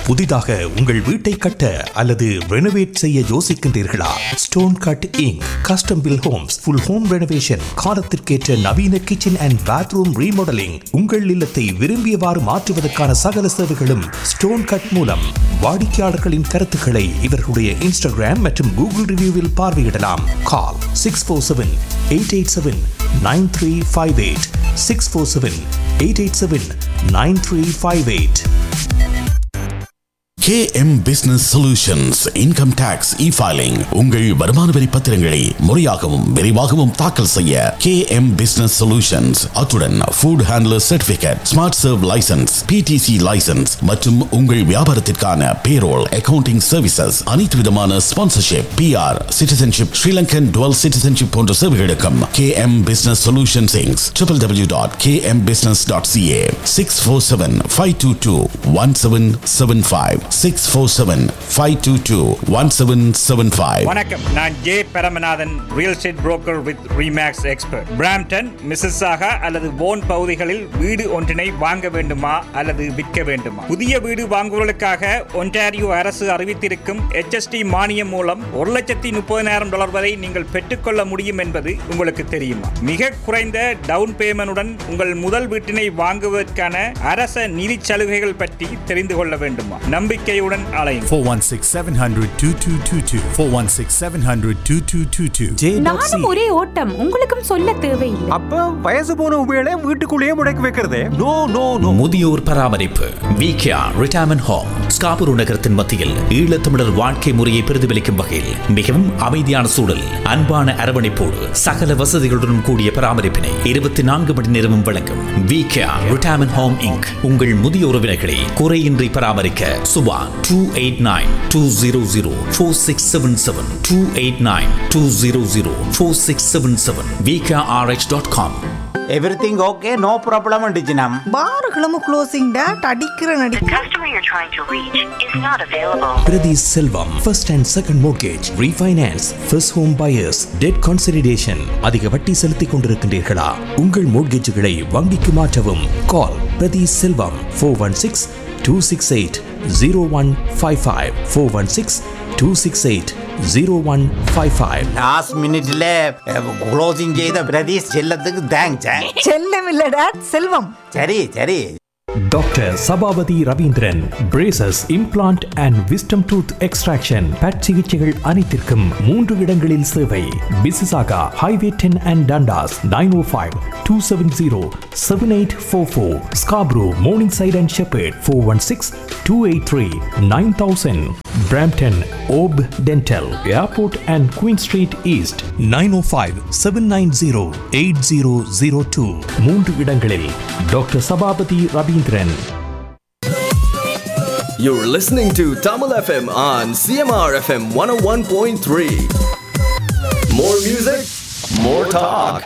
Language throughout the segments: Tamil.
புதிதாக உங்கள் வீட்டை கட்ட அல்லது ரெனோவேட் செய்ய யோசிக்கின்றீர்களா stone cut inc custom built homes full home renovation காலத்திற்கேற்ற நவீன கிச்சன் அண்ட் பாத்ரூம் ரீமாடலிங் உங்கள் இல்லத்தை விரும்பியவாறு மாற்றுவதற்கான சகல சேவைகளும் ஸ்டோன் கட் மூலம் வாடிக்கையாளர்களின் கருத்துக்களை இவர்களுடைய இன்ஸ்டாகிராம் மற்றும் கூகுள் ரிவ்யூவில் பார்வையிடலாம் call six four seven eight eight seven nine three five eight six four seven eight eight seven nine three five eight KM Business Solutions Income Tax E-Filing உங்கள் வருமான வரி பத்திரங்களை முறையாகவும் விரைவாகவும் தாக்கல் செய்ய KM Business Solutions அத்துடன் food handler certificate smart serve licence PTC licence மற்றும் உங்கள் வியாபாரத்திற்கான பேரோல் அக்கவுண்டிங் சர்வீசஸ் அனைத்து விதமான sponsorship PR citizenship Sri Lankan dual citizenship போன்ற சேவைகளுக்கும் KM Business Solutions Inc. www.kmbusiness.ca 647-522-1775 647-522-1775 வணக்கம் நான் J Paramanathan real estate broker with Remax expert Brampton Mississauga அல்லது போன் பகுதிகளில் வீடு ஒன்றினை வாங்க வேண்டுமா அல்லது விற்க வேண்டுமா புதிய வீடு வாங்குவதற்காக ஒன்டாரியோ அரசு அறிவித்திருக்கும் HST மானியம் மூலம் ஒரு லட்சத்தி முப்பதினாயிரம் டாலர் வரை நீங்கள் பெற்றுக்கொள்ள முடியும் என்பது உங்களுக்கு தெரியுமா மிக குறைந்த டவுன் பேமெண்டுடன் உங்கள் முதல் வீட்டினை வாங்குவதற்கான அரச நிதி சலுகைகள் பற்றி தெரிந்து கொள்ள வேண்டுமா நம்பிக்கையுடன் அலையும் 416 700 2222. 416 700 2222. நானும் ஒரே ஓட்டம் உங்களுக்கும் சொல்ல தேவையில்லை அப்ப வயசு போன உபயோக வீட்டுக்குள்ளேயே முடக்கி வைக்கிறதே நோ நோ நோ முதியோர் பராமரிப்பு விகேஆ ரிட்டையர்மெண்ட் ஹோம் ஸ்காபுரு நகரத்தின் மத்தியில் ஈழத்தமிழர் வாழ்க்கை முறையை பிரதிபலிக்கும் வகையில் மிகவும் அமைதியான சூழல் அன்பான அரவணைப்போடு சகல வசதிகளுடன் கூடிய பராமரிப்பினை இருபத்தி நான்கு மணி நேரமும் வழங்கும் விகேஆ ரிட்டையர்மெண்ட் ஹோம் இங்க் உங்கள் முதிய உறவினர்களை குறையின்றி பராமரிக்க Suba two eight nine two zero zero four six seven seven two eight nine two zero zero four six seven seven VKRH dot com everything okay no problem டிஜினம் பாருகளும் க்ளோசிங் டேட் அடிக்கிற நடி The customer you're trying to reach is not available. Prati Selvam, first and second mortgage, refinance, first home buyers, debt consolidation. அதிக வட்டி செலுத்திக் கொண்டிருக்கின்றீர்களா உங்கள் மோட்கேஜுகளை வங்கிக்கு மாற்றவும் call Prathi Selvam four one six two six eight zero one five five four one six two six eight zero one five five last மினிட்ல க்ளோசிங் செய்த பிரதீஷ் செல்லத்துக்கு தேங்க்ஸ் செல்லம் இல்ல டேட் செல்வம் சரி சரி doctor Sabapathy Ravindran braces implant and wisdom tooth extraction but சிகிச்சைகள் அனைத்திற்கும் மூன்று இடங்களில் சேவை Mississauga highway ten and Dundas nine O five two seven zero seven eight four four Scarborough Morningside and Sheppard four one six two eight three nine thousand Brampton ஓப் dental airport and Queen Street East nine O five seven nine zero eight zero zero two மூன்று இடங்களில் doctor Sabapathy Ravindran You're listening to Tamil FM on CMR FM 101.3. More music, more talk.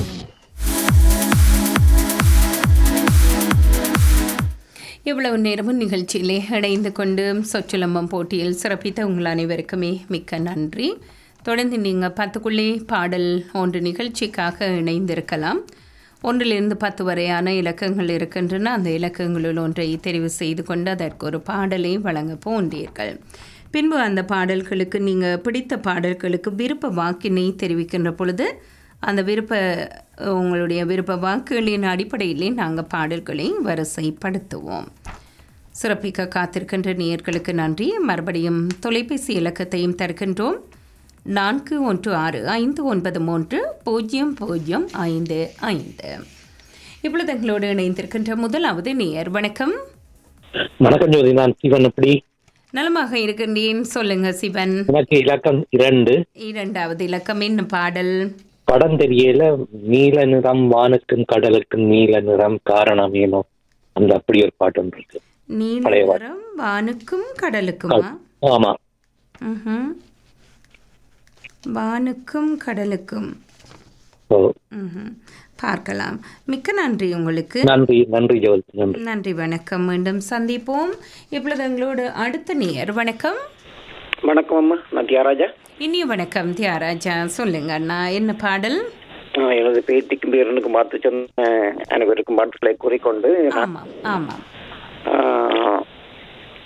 இவ்வளவு நேரமும் நிகழ்ச்சியிலே இணைந்து கொண்டு சொச்சுலம்பம் போட்டியில் சிறப்பித்த உங்கள் அனைவருக்குமே மிக்க நன்றி தொடர்ந்து நீங்கள் பத்துக்குள்ளே பாடல் ஒன்று நிகழ்ச்சிக்காக இணைந்திருக்கலாம் ஒன்றிலிருந்து பத்து வரையான இலக்கங்கள் இருக்கின்றன அந்த இலக்கங்களில் ஒன்றை தெரிவு செய்து கொண்டு அதற்கு ஒரு பாடலை வழங்க போன்றீர்கள் பின்பு அந்த பாடல்களுக்கு நீங்கள் பிடித்த பாடல்களுக்கு விருப்ப வாக்கினை தெரிவிக்கின்ற பொழுது அந்த விருப்ப உங்களுடைய விருப்ப வாக்குகளின் அடிப்படையிலே நாங்கள் பாடல்களை வரிசைப்படுத்துவோம் சிறப்பிக்க காத்திருக்கின்ற நேயர்களுக்கு நன்றி மறுபடியும் தொலைபேசி இலக்கத்தையும் தருகின்றோம் நான்கு ஒன்று ஆறு ஐந்து ஒன்பது மூன்று பூஜ்ஜியம் பூஜ்ஜியம் ஐந்து ஐந்து இப்பொழுது எங்களோடு இணைந்திருக்கின்ற முதலாவது நேயர் வணக்கம் வணக்கம் ஜோதி நான் சிவன் எப்படி நலமாக இருக்கின்றேன் சொல்லுங்க சிவன் எனக்கு இலக்கம் இரண்டு இரண்டாவது இலக்கம் என்ன பாடல் படம் தெரியல நீல நிறம் வானுக்கும் கடலுக்கும் நீல நிறம் காரணம் ஏனோ அந்த அப்படி ஒரு பாட்டு ஒன்று இருக்கு நீல பழைய பாட்டு. நிறம் வானுக்கும் கடலுக்குமா ஆமா ம்ஹும். வானுக்கும் கடலுக்கும் ஓ, ம்ஹும். பார்க்கலாம் மிக்க நன்றி உங்களுக்கு நன்றி நன்றி ஜோதி நன்றி நன்றி வணக்கம் மீண்டும் சந்திப்போம் இப்பொழுது எங்களோடு அடுத்த நேயர் வணக்கம் வணக்கம் அம்மா நான் தியாகராஜா இனிய வணக்கம் தியாகராஜா சொல்லுங்க அண்ணா என்ன பாடல் ஆ, எனது பேத்திக்கும் பேரனுக்கும் பார்த்து சொன்ன அனைவருக்கும் பாட்டுகளை கூறிக்கொண்டு நான், ஆமாம் ஆமாம் ஆ, இன்றைக்கு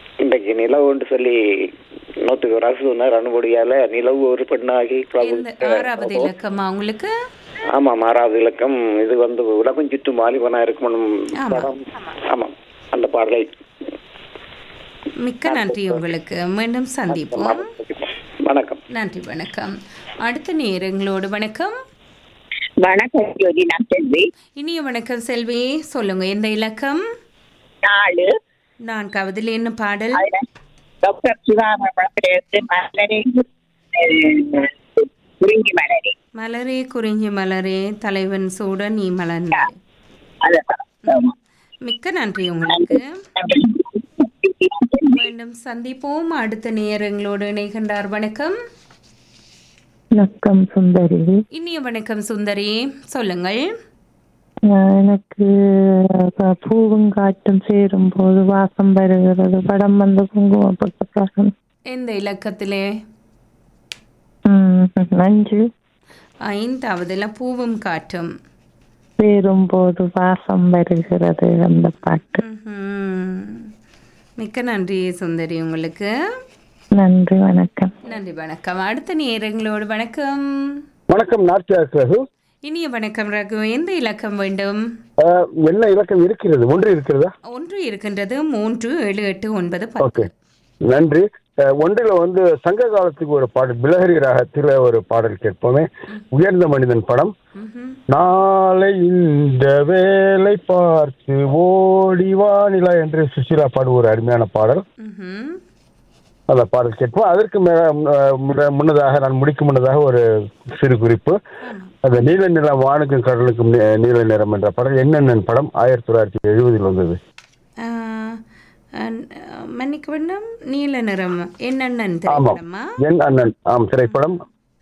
இன்னைக்கு நிலவுன்னு சொல்லி நூற்றுக்கு ஒரு அரசு சொன்னார் அனுபடியால நிலவு ஒரு பெண்ணாகி இந்த ஆறாவது இலக்கமா உங்களுக்கு ஆமாம் ஆறாவது இலக்கம் இது வந்து உலகம் சுற்றும் வாலிபனா இருக்கணும் படம் ஆமாம் அந்த பாடலை மிக்க நன்றி உங்களுக்கு மீண்டும் சந்திப்போம் வணக்கம் நன்றி வணக்கம் அடுத்த நேரங்களோடு வணக்கம் வணக்கம் ஜோதி நான் செல்வி இனிய வணக்கம் செல்வி சொல்லுங்க எந்த இலக்கம் நாலு நான்காவதில் என்ன பாடல் டாக்டர் சுதாகர் மலரே அஹ், குறிஞ்சி மலரே மலரே குறிஞ்சி மலரே தலைவன் சூட நீ மலர்ந்த மிக்க நன்றி உங்களுக்கு மீண்டும் சந்திப்போம் அடுத்த நேரங்களோடு இணைகின்றார் வணக்கம் வணக்கம் சுந்தரி இனிய வணக்கம் சுந்தரி சொல்லுங்கள் அஹ் எனக்கு அஹ், பூவும் காற்றும் சேரும் போது வாசம் வருகிறது படம் வந்து குங்குமப்பட்ட பிரசன் எந்த இலக்கத்திலே நஞ்சு ஐந்தாவதுல பூவும் காற்றும் சேரும் போது வாசம் வருகிறது அந்த பாட்டு ம்ஹும். மிக்க நன்றி சுந்தரி உங்களுக்கு நன்றி வணக்கம் நன்றி வணக்கம் அடுத்த நேரங்களோடு வணக்கம் வணக்கம் நாச்சியார் ரகு இனிய வணக்கம் ரகு எந்த இலக்கம் வேண்டும் அஹ், என்ன இலக்கம் இருக்கிறது ஒன்று இருக்கிறதா ஒன்று இருக்கின்றது மூன்று ஏழு எட்டு ஒன்பது பத்து ஓகே நன்றி அஹ், ஒன்றில் வந்து சங்க காலத்துக்கு ஒரு பாடல் பிலஹரி ராகத்தில் ஒரு பாடல் கேட்போமே உயர்ந்த மனிதன் படம் நாளை இந்த வேலை பார்த்து ஓடி வானிலா என்று சுசீலா பாடு ஒரு அருமையான பாடல் ம்ஹும். அந்த பாடல் கேட்போம் அதற்கு மே- அஹ், முன்ன- முன்னதாக நான் முடிக்கும் முன்னதாக ஒரு சிறு குறிப்பு அந்த நீல நிலம் வானுக்கும் கடலுக்கும் நீ- நீல நிறம் என்ற படம் என்னென்ன படம் ஆயிரத்தி தொள்ளாயிரத்தி எழுபதில் வந்தது ஆஹ், அஹ், மன்னிக்க வேண்டும் நீல நிறம் என்னென்னு ஆமாம் திரைப்படமா என் அண்ணன் ஆம் திரைப்படம்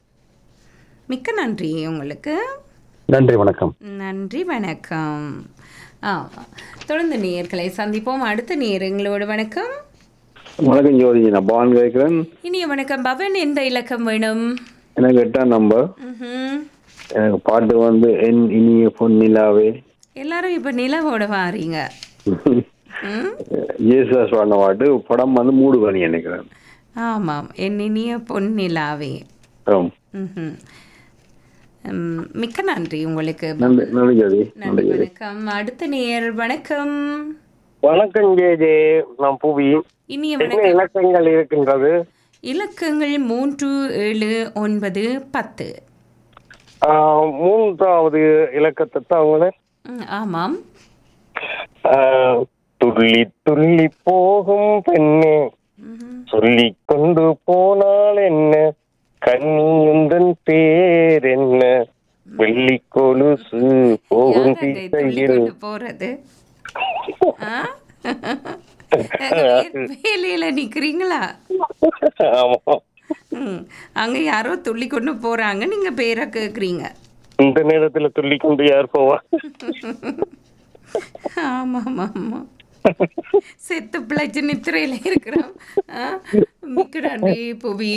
மிக்க நன்றி உங்களுக்கு நன்றி வணக்கம் நன்றி வணக்கம் ஆ தொடர்ந்து நேயர்களை சந்திப்போம் அடுத்த நேரங்களோடு வணக்கம் வணக்கம் ஜோதி நான் பவான் கேட்குறேன் இனிய வணக்கம் பவன் எந்த இலக்கம் வேணும் எனக்கு எட்டாம் நம்பர் ம்ஹும். எனக்கு பாட்டு வந்து என் இனிய பொன்னிலாவே எல்லாரும் இப்ப நிலவோட வாரீங்க ம்? ஜேசுதாஸ் பாடின பாட்டு படம் வந்து மூடு பணி நினைக்கிறேன் ஆமாம் என் இனிய பொன்னிலாவே ஆம். ம்ஹும். ம், மிக்க நன்றி உங்களுக்கு நன்றி நன்றி ஜோதி நன்றி நன்றி ஜோதி வணக்கம் அடுத்த நேயர் வணக்கம் வணக்கம் ஜே ஜே நான் புவி இனிய என்ன வணக்கம் இலக்கங்கள் இருக்கின்றது இலக்கங்கள் மூன்று ஏழு ஒன்பது பத்து ஆஹ், மூன்றாவது இலக்கத்தை தான் அவங்கள ம், ஆமாம் ஆஹ், துள்ளி துள்ளி போகும் பெண்ணே சொல்லிக் கொண்டு போனால் என்ன கண்ணியுந்தன் பேர் என்ன வெள்ளி கொலுசு போகும் யாரங்க துள்ளி திசையில் கொண்டு போறது ஆ? வேலையில நிக்கிறீங்களா ஆமா ம், அங்க யாரோ துள்ளி கொண்டு போறாங்க நீங்க பேரை கேக்குறீங்க இந்த நேரத்துல துள்ளி கொண்டு யார் போவா ஆமா ஆமா ஆமா செத்து பிழைச்சு நித்திரையில இருக்கிறோம் ஆ? மிக்க நன்றி புவி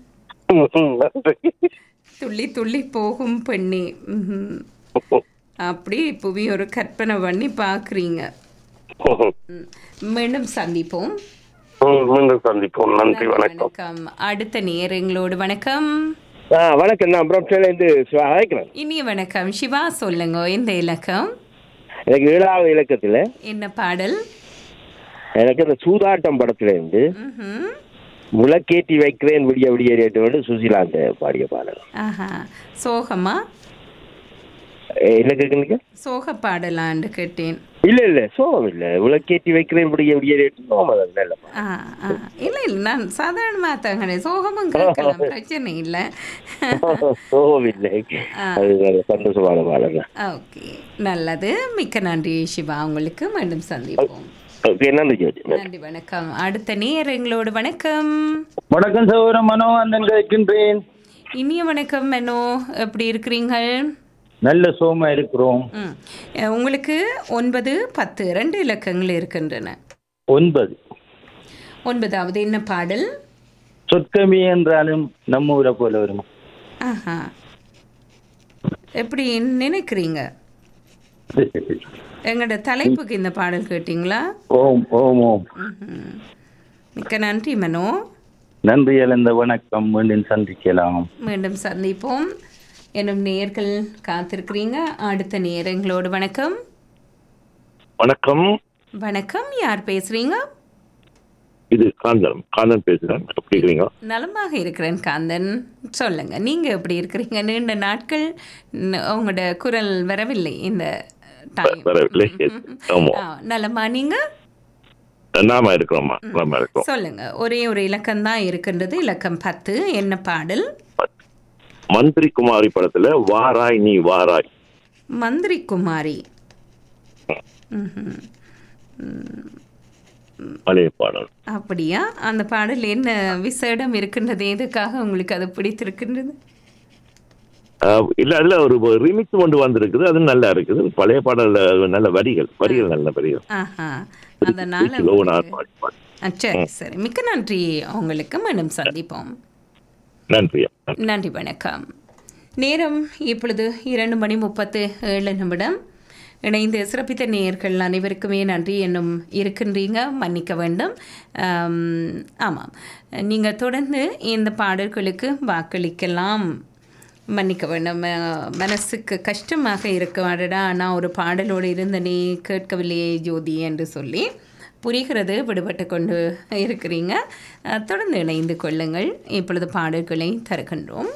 துள்ளி துள்ளி போகும் பெண்ணே ம்ஹும். அப்படி புவி ஒரு கற்பனை பண்ணி பாக்குறீங்க ம். மீண்டும் சந்திப்போம் ம், மீண்டும் சந்திப்போம் நன்றி வணக்கம் வணக்கம் அடுத்த நேரங்களோடு வணக்கம் ஆ வணக்கம் நான் இருந்து அழைக்கிறேன் இனிய வணக்கம் சிவா சொல்லுங்க இந்த இலக்கம் எனக்கு ஏழாவது இலக்கத்துல என்ன பாடல் எனக்கு இந்த சூதாட்டம் படத்துல இருந்து ம்ஹும். முளக்கேற்றி வைக்கிறேன் விடிய விடிய ரேட்டோடு சுசீலா அந்த பாடிய பாடல் ஆஹா சோகமா ஏ, என்ன கேக்குறீங்க சோக பாடலான்னு கேட்டேன் இல்ல இல்ல சோகம் இல்ல விளக்கேற்றி வைக்கிறேன் விடிய விடிய ரேட்டு சோகம் அது இல்ல ஆ ஆ இல்ல இல்ல நான் சாதாரணமாக தாங்க சோகமும் கேட்கலாம் பிரச்சனை இல்லை சோகம் இல்லை ஆ. அது நல்ல சந்தோஷமான பாடல் தான் ஓகே நல்லது மிக்க நன்றி சிவா உங்களுக்கு மீண்டும் சந்திப்போம் ஓகே நன்றி ஜோதி நன்றி வணக்கம் அடுத்த நேரங்களோடு வணக்கம் வணக்கம் சகோதரன் மனோகந்தன் கேட்கின்றேன் இனிய வணக்கம் மெனோ எப்படி இருக்கிறீங்கள் நல்ல சோமா இருக்கிறோம் ம் அஹ், உங்களுக்கு ஒன்பது பத்து ரெண்டு இலக்கங்கள் இருக்கின்றன ஒன்பது ஒன்பதாவது என்ன பாடல் சொற்கமி என்றாலும் நம்ம ஊரை போல வரும் ஆஹா எப்படி நினைக்கிறீங்க எங்களோட தலைப்புக்கு இந்த பாடல் கேட்டிங்களா ஓம் ஓம் ஓம் ம்ஹும். மிக்க நன்றி மனோ நன்றி இழந்த வணக்கம் மீண்டும் சந்திக்கலாம் மீண்டும் சந்திப்போம் என்னும் நேர்கள் காத்திருக்கிறீங்க அடுத்த நேரங்களோடு வணக்கம் வணக்கம் வணக்கம் யார் பேசுறீங்க இது காந்தன் காந்தன் பேசுறேன் எப்படி இருக்கிறீங்க நலமாக இருக்கிறேன் காந்தன் சொல்லுங்க நீங்க எப்படி இருக்கிறீங்க நீண்ட நாட்கள் ந- உங்களோட குரல் வரவில்லை இந்த டைம் வரவில்லை ஆமா ஆ, நலமா நீங்க நாம இருக்கிறோம்மா நாம இருக்கிறோம் சொல்லுங்க ஒரே ஒரு இலக்கம் தான் இருக்கின்றது இலக்கம் பத்து என்ன பாடல் மந்திரி குமாரி படத்துல வாராய் நீ வாராய் மந்திரி குமாரி ம்ஹும். ம், பழைய பாடல் அப்படியா அந்த பாடல் என்ன விசேடம் இருக்கின்றது எதுக்காக உங்களுக்கு அது பிடித்திருக்கின்றது ஆஹ் இல்ல அதுல ஒரு ரிமிக்ஸ் கொண்டு வந்திருக்குது அது நல்லா இருக்குது பழைய பாடல்ல நல்ல வரிகள் வரிகள் நல்ல வரிகள் ஆஹா அதனால லோனா பாடி பாடி ஆ, சரி சரி மிக்க நன்றி உங்களுக்கு மீண்டும் சந்திப்போம் நன்றி நன்றி வணக்கம் நேரம் இப்பொழுது இரண்டு மணி முப்பத்து ஏழு நிமிடம் இணைந்து சிறப்பித்த நேயர்கள் அனைவருக்குமே நன்றி என்னும் இருக்கின்றீங்க மன்னிக்க வேண்டும் ஆம், ஆமாம் நீங்கள் தொடர்ந்து இந்த பாடல்களுக்கு வாக்களிக்கலாம் மன்னிக்க வேண்டும் அஹ், மனசுக்கு கஷ்டமாக இருக்க அடடா நான் ஒரு பாடலோடு இருந்தனே கேட்கவில்லையே ஜோதி என்று சொல்லி புரிகிறது விடுபட்டு கொண்டு இருக்கிறீங்க அஹ், தொடர்ந்து இணைந்து கொள்ளுங்கள் இப்பொழுது பாடல்களை தருகின்றோம்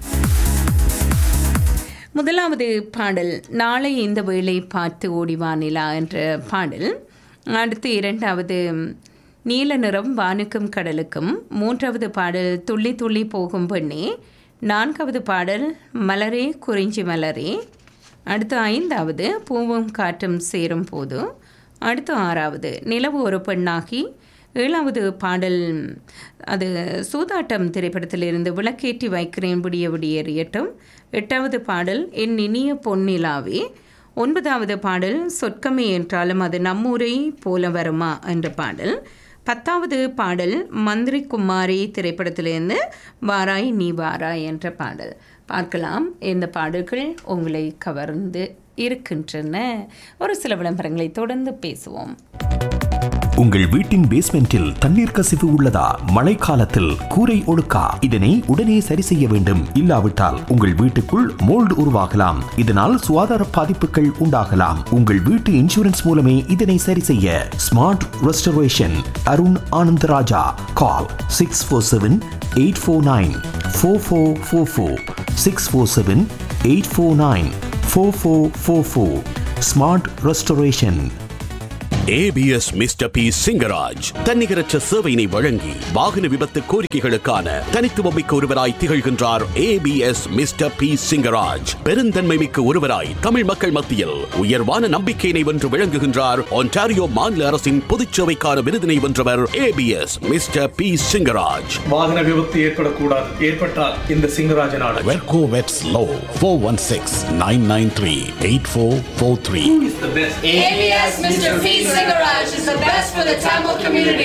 முதலாவது பாடல் நாளை இந்த வேளை பார்த்து ஓடிவா நிலா என்ற பாடல் அடுத்து இரண்டாவது நீல நிறம் வானுக்கும் கடலுக்கும் மூன்றாவது பாடல் துள்ளி துள்ளி போகும் பெண்ணே நான்காவது பாடல் மலரே குறிஞ்சி மலரே அடுத்து ஐந்தாவது பூவும் காற்றும் சேரும் போது அடுத்து ஆறாவது நிலவு ஒரு பெண்ணாகி ஏழாவது பாடல் அது சூதாட்டம் திரைப்படத்திலிருந்து விளக்கேற்றி வைக்கிறேன் விடிய விடிய எறியட்டும் எட்டாவது பாடல் என் இனிய பொன்னிலாவே ஒன்பதாவது பாடல் சொற்கமே என்றாலும் அது நம்மூரை போல வருமா என்ற பாடல் பத்தாவது பாடல் மந்திரி குமாரி திரைப்படத்திலிருந்து வாராய் நீ வாராய் என்ற பாடல் பார்க்கலாம் இந்த பாடல்கள் உங்களை கவர்ந்து இருக்கின்றன ஒரு சில விளம்பரங்களை தொடர்ந்து பேசுவோம் உங்கள் வீட்டின் பேஸ்மெண்டில் தண்ணீர் கசிவு உள்ளதா மழைக்காலத்தில் கூரை ஒழுக்கா இதனை உடனே சரி செய்ய வேண்டும் இல்லாவிட்டால் உங்கள் வீட்டுக்குள் மோல்டு உருவாகலாம் இதனால் சுகாதார பாதிப்புகள் உண்டாகலாம் உங்கள் வீட்டு இன்சூரன்ஸ் மூலமே இதனை சரி செய்ய smart restoration Arun Anantharaja call six four seven eight four nine four four four four six four seven eight four nine four four four four smart restoration ABS mister P Singaraj தன்னிகரற்ற சேவையினை வழங்கி வாகன விபத்து கோரிக்கைகளுக்கான தனித்துவமிக்க ஒருவராய் திகழ்கின்றார் ஏபிஎஸ் மிஸ்டர் பி சிங்கராஜ் பெருந்தன்மை மிக்க ஒருவராய் தமிழ் மக்கள் மத்தியில் உயர்வான நம்பிக்கையினை வென்று விளங்குகின்றார் ஒன்டாரியோ மாநில அரசின் பொதுச்சேவைக்கான விருதினை வென்றவர் ஏபிஎஸ் மிஸ்டர் பி சிங்கராஜ் வாகன விபத்து ஏற்படக்கூடாது ஏற்பட்டால் இந்த சிங்கராஜ நாடு வெர்கோ வெட்ஸ் லோ four one six nine nine three eight four four three ABS Mr. P. Singaraj is the best for the Tamil community.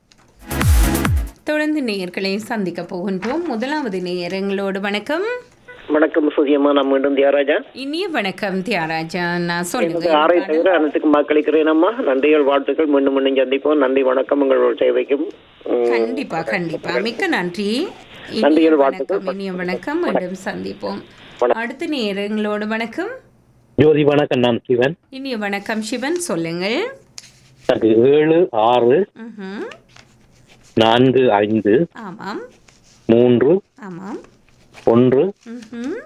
தொடர்ந்து நேயர்களை சந்திக்க போகின்றோம் முதலாவது நேயர் எங்களோடு வணக்கம் வணக்கம் சுதியம்மா நான் மீண்டும் தியாராஜா இனிய வணக்கம் தியாராஜா நான் எனது சொல்லுங்க ஆரை தவிர அனைத்துக்கும் வாக்களிக்கிறேன் அம்மா நன்றிகள் வாழ்த்துக்கள் மீண்டும் மீண்டும் சந்திப்போம் நன்றி வணக்கம் உங்களோட சேவைக்கும் உம், கண்டிப்பா கண்டிப்பா மிக்க நன்றி இனிய நன்றிகள், வணக்கம் இனிய வணக்கம் மீண்டும் சந்திப்போம் அடுத்த நேரங்களோடு வணக்கம் ஜோதி வணக்கம் நான் சிவன் இனிய வணக்கம் சிவன் சொல்லுங்கள் அது ஏழு ஆறு ம்ஹும். நான்கு ஐந்து ஆமாம் மூன்று ஆமாம் ஒன்று ம்ஹும்.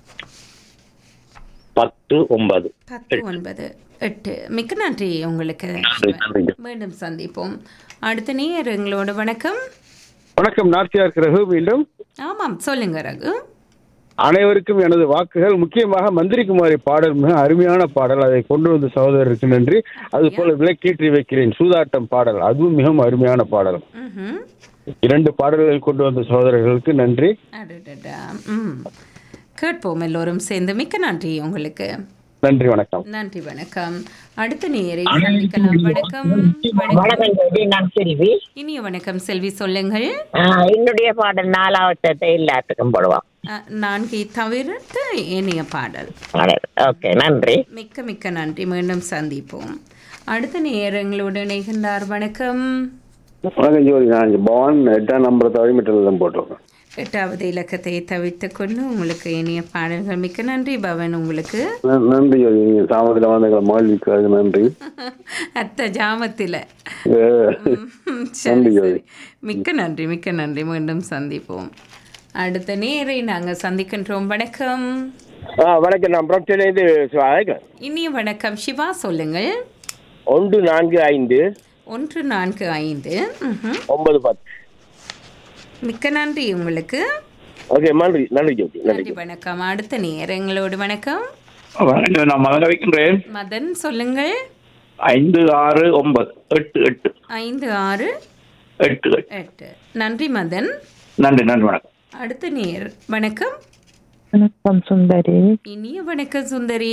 பத்து ஒன்பது பத்து ஒன்பது எட்டு மிக்க நன்றி உங்களுக்கு மீண்டும் சந்திப்போம் அடுத்த நேயர் எங்களோட வணக்கம் வணக்கம் நாச்சியார் ரகு மீண்டும் ஆமாம் சொல்லுங்க ரகு அனைவருக்கும் எனது வாக்குகள் முக்கியமாக மந்திரிகுமாரி பாடல் மிக அருமையான பாடல் அதை கொண்டு வந்த சகோதரருக்கு நன்றி அது போல விளக்கேற்றி வைக்கிறேன் சூதாட்டம் பாடல் அதுவும் மிகவும் அருமையான பாடல் ம்ஹும். இரண்டு பாடல்கள் கொண்டு வந்த சகோதரர்களுக்கு நன்றி அடடடா. ம் கேட்போம் எல்லோரும் சேர்ந்து மிக்க நன்றி உங்களுக்கு நன்றி வணக்கம் நன்றி வணக்கம் அடுத்த நேயரை சந்திக்கலாம் வணக்கம் வணக்கம் ஜோதி நான் செல்வி இனிய வணக்கம் செல்வி சொல்லுங்கள் ஆ, என்னுடைய பாடல் நாலாவது எல்லாத்துக்கும் போடுவோம் அ, நான்கை தவிர்த்து இனிய பாடல் ஓகே நன்றி மிக்க மிக்க நன்றி மீண்டும் சந்திப்போம் அடுத்த நேயர் எங்களோடு இணைகின்றார் வணக்கம் வணக்கம் ஜோதி நான் இங்க பவான் எட்டாம் நம்பரை தவிர மீட்டர் போட்டிருக்கேன் எட்டாவது இலக்கத்தை தவிர்த்து கொண்டு உங்களுக்கு இனிய பாடல்கள் மிக்க நன்றி பவன் உங்களுக்கு ந- நன்றி ஜோதி நீங்க தாமதத்தில் வந்த மகிழ்ச்சிக்காக நன்றி அத்த ஜாமத்தில் அஹ், சரி நன்றி சரி ஜோதி மிக்க நன்றி மிக்க நன்றி மீண்டும் சந்திப்போம் அடுத்த நேரை நாங்கள் சந்திக்கின்றோம் வணக்கம் ஆ வணக்கம் நான் புரட்சியிலேருந்து அழைக்கிறேன் இனிய வணக்கம் சிவா சொல்லுங்கள் ஒன்று நான்கு ஐந்து ஒன்று நான்கு ஐந்து ம்ஹும். ஒன்பது பத்து மிக்க நன்றி உங்களுக்கு ஓகே நன்றி நன்றி ஜோதி நன்றி நன்றி வணக்கம் அடுத்த நேரங்களோடு வணக்கம் வணக்கம் நான் மகனை வைக்கின்றேன் மதன் சொல்லுங்கள் ஐந்து ஆறு ஒன்பது எட்டு எட்டு ஐந்து ஆறு எட்டு எட்டு எட்டு நன்றி மதன் நன்றி நன்றி வணக்கம் அடுத்த நேர் வணக்கம் வணக்கம் சுந்தரி இனிய வணக்கம் சுந்தரி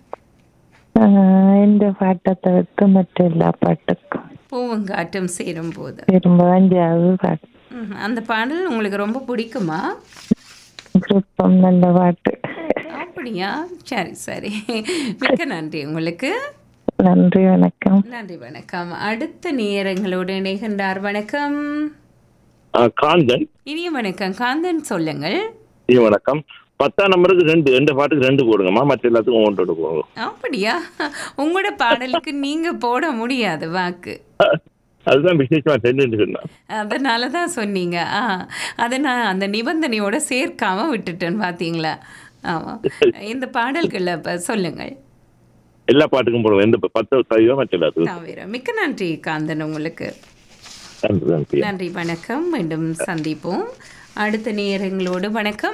ஆஹ் இந்த பாட்டை தவிர்த்து மற்ற எல்லா பாட்டுக்கும் பூவங்காட்டம் சேரும் போது திரும்ப அஞ்சாவது பாட்டு ம், அந்த பாடல் உங்களுக்கு ரொம்ப பிடிக்குமா விருப்பம் நல்ல பாட்டு அப்படியா சரி சரி மிக்க நன்றி உங்களுக்கு நன்றி வணக்கம் நன்றி வணக்கம் அடுத்த நேரங்களோடு இணைகின்றார் வணக்கம் ஆ, காந்தன் இனிய வணக்கம் காந்தன் சொல்லுங்கள் ஐயா, வணக்கம் பத்தாம் நம்பருக்கு ரெண்டு ரெண்டு பாட்டுக்கு ரெண்டு போடுங்கம்மா மற்ற எல்லாத்துக்கும் ஒன்று ஒன்று போடுங்க அப்படியா உங்களோட பாடலுக்கு நீங்க போட முடியாது வாக்கு அதுதான் விசேஷமா சென்று சொன்னேன் அதனால தான் சொன்னீங்க ஆ அதை நான் அந்த நிபந்தனையோட சேர்க்காம விட்டுட்டேன் பார்த்தீங்களா ஆமாம் இந்த பாடல்களை இப்போ சொல்லுங்கள் எல்லா பாட்டுக்கும் போடுவோம் எந்த பத்து தவிர மற்ற எல்லாத்துக்கும் தவிர மிக்க நன்றி காந்தன் உங்களுக்கு நன்றி நன்றி நன்றி வணக்கம் மீண்டும் சந்திப்போம் அடுத்த நேரங்களோடு வணக்கம்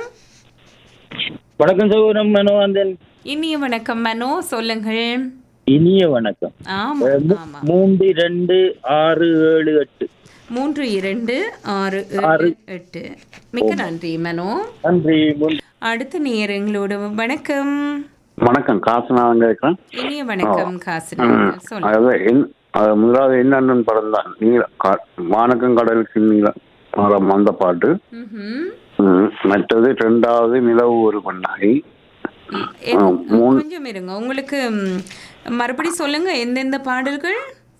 வணக்கம் சகோதரம் மனோவந்தன் இனிய வணக்கம் மனோ சொல்லுங்கள் இனிய வணக்கம் ஆமா அஹ் மூ- ஆமா மூன்று ரெண்டு ஆறு ஏழு எட்டு மூன்று இரண்டு ஆறு ஆறு. ஏழு எட்டு மிக்க நன்றி மனோ நன்றி மூன்று அடுத்த நேரங்களோடு வணக்கம் வணக்கம் காசுநாதன் கேட்குறேன் இனிய வணக்கம் காசு சொல்லுங்க அதாவது என் அது முதலாவது என்னன்னு படம் தான் நீல கா- வானக்கம் கடலுக்கு நீல மரம் அந்த பாட்டு ம்ஹும். ம், மற்றது ரெண்டாவது நிலவு ஒரு பண்ணாய் எ- மூணு கொஞ்சம் இருங்க உங்களுக்கு ம், மறுபடி சொல்லுங்க எந்தெந்த பாடல்கள்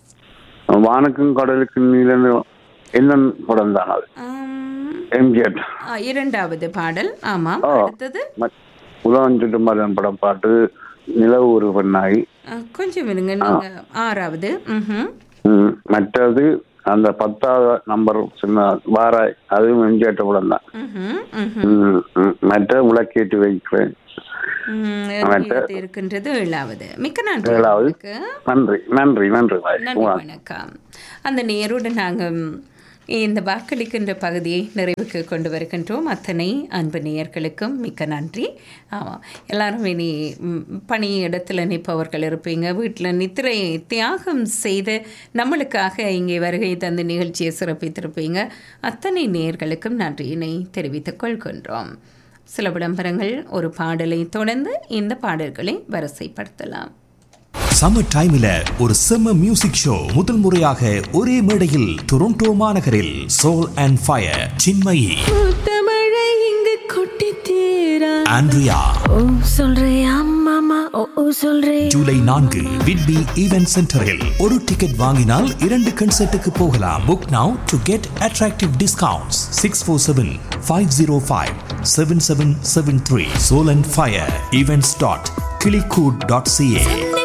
வானக்கும் கடலுக்கு நீல நிலம் என்னன்னு படம் தான் அது எம்ஜிஆர் ஆ, இரண்டாவது பாடல் ஆமாம் ஆ. அடுத்தது உலகம் சுற்றும் மரம் படம் பாட்டு நிலவு ஒரு பண்ணாய் ஆ, கொஞ்சம் இருங்க நீங்க ஆறாவது ம்ஹும். ம், மற்றது அந்த பத்தாவது நம்பர் சின்ன வாராய் அதுவும் எம்ஜிஆர் படம் தான் ம்ஹும். ம்ஹும். ம், ம். மற்ற விளக்கேற்றி வைக்கிறேன் ம், மற்ற- இது இருக்கின்றது ஏழாவது மிக்க நன்றி ஏழாவது உங்களுக்கு. நன்றி நன்றி நன்றி பாய். நன்றி வணக்கம் அந்த நேரோடு நாங்கள் இந்த வாக்களிக்கின்ற பகுதியை நிறைவுக்கு கொண்டு வருகின்றோம் அத்தனை அன்பு நேயர்களுக்கும் மிக்க நன்றி ஆமாம் எல்லாரும் இனி ம், பணி இடத்துல நிற்பவர்கள் இருப்பீங்க வீட்டில் நித்திரை தியாகம் செய்து நம்மளுக்காக இங்கே வருகை தந்து நிகழ்ச்சியை சிறப்பித்திருப்பீங்க அத்தனை நேயர்களுக்கும் நன்றியினை தெரிவித்துக் கொள்கின்றோம் சில விளம்பரங்கள் ஒரு பாடலை தொடர்ந்து இந்த பாடல்களை வரிசைப்படுத்தலாம் சம்மர் டைம்ல ஒரு செம்ம மியூசிக் ஷோ முதல் முறையாக ஒரே மேடையில் டொரண்டோ மாநகரில் சோல் அண்ட் ஃபயர் சின்மயி தமிழை இங்கு கொட்டி தீரா ஆண்ட்ரியா ஓ சொல்றியா மாமா ஓ ஓ சொல்றே ஜூலை நான்கு விட்பி ஈவென்ட் சென்டரில் ஒரு டிக்கெட் வாங்கினால் இரண்டு கன்சர்ட்டுக்கு போகலாம் book now to get attractive discounts six four seven five zero five seven seven seven three soul and fire events dot கிளிகூட் டாட் சிஏ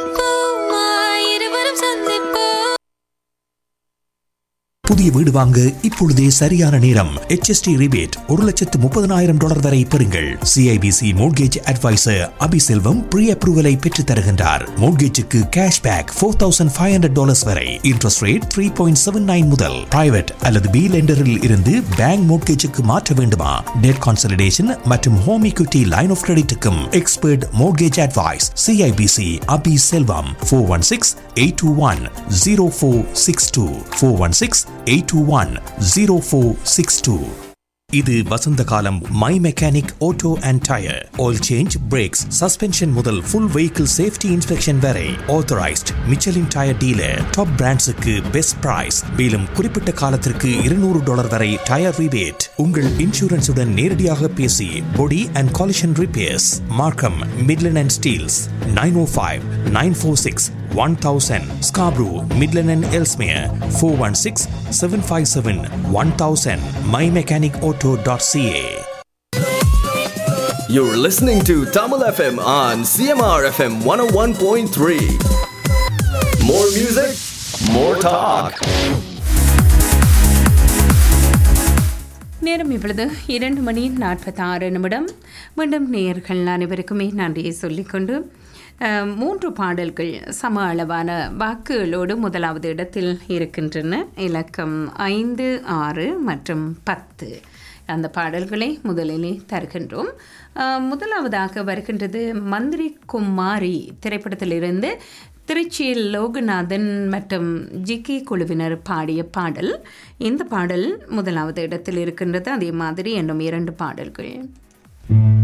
இருவரும் சந்திப்போம் புதிய வீடு வாங்க இப்பொழுதே சரியான நேரம் HST ரிபேட் ஒரு லட்சத்து முப்பதனாயிரம் டாலர் வரை பெறுங்கள் CIBC mortgage advisor Abiselvam pre அப்ரூவலை பெற்று தருகின்றார் மோட்கேஜுக்கு cash back four thousand five hundred dollars வரை interest rate three point seven nine முதல் பிரைவேட் அல்லது பி லெண்டரில் இருந்து பேங்க் மோட்கேஜுக்கு மாற்ற வேண்டுமா டெட் கான்சல்டேஷன் மற்றும் ஹோம் equity லைன் ஆஃப் கிரெடிட்டுக்கும் expert mortgage advice CIBC Abi Selvam four one six eight two one zero four six two four one six eight two one zero four six two இது வசந்த காலம் my mechanic auto and tyre oil change brakes suspension முதல் ஃபுல் வெஹிக்கிள் சேஃப்டி இன்ஸ்பெக்ஷன் வரை authorised Michelin tyre dealer top பிராண்ட்ஸுக்கு பெஸ்ட் பிரைஸ் மேலும் குறிப்பிட்ட காலத்திற்கு இருநூறு டாலர் வரை டயர் ரிபேட் உங்கள் இன்சூரன்ஸுடன் நேரடியாக பேசி body and collision repairs Markham Midland and Steeles nine O five nine four six one thousand Scarborough Midland and Ellesmere four one six seven five seven one thousand my mechanic auto dot CA You're listening to Tamil FM on CMR FM 101.3. More music, more talk. நேரம் இப்பொழுது இரண்டு மணி நாற்பத்தாறு நிமிடம் மீண்டும் நேயர்கள் அனைவருக்குமே நன்றியை சொல்லிக்கொண்டு அஹ், மூன்று பாடல்கள் சம அளவான வாக்குகளோடு முதலாவது இடத்தில் இருக்கின்றன இலக்கம் ஐந்து ஆறு மற்றும் பத்து அந்த பாடல்களை முதலிலே தருகின்றோம் அஹ், முதலாவதாக வருகின்றது மந்திரி குமாரி திரைப்படத்திலிருந்து திருச்சியில் லோகநாதன் மற்றும் ஜிகே குழுவினர் பாடிய பாடல் இந்த பாடல் முதலாவது இடத்தில் இருக்கின்றது அதே மாதிரி இன்னும் இரண்டு பாடல்கள்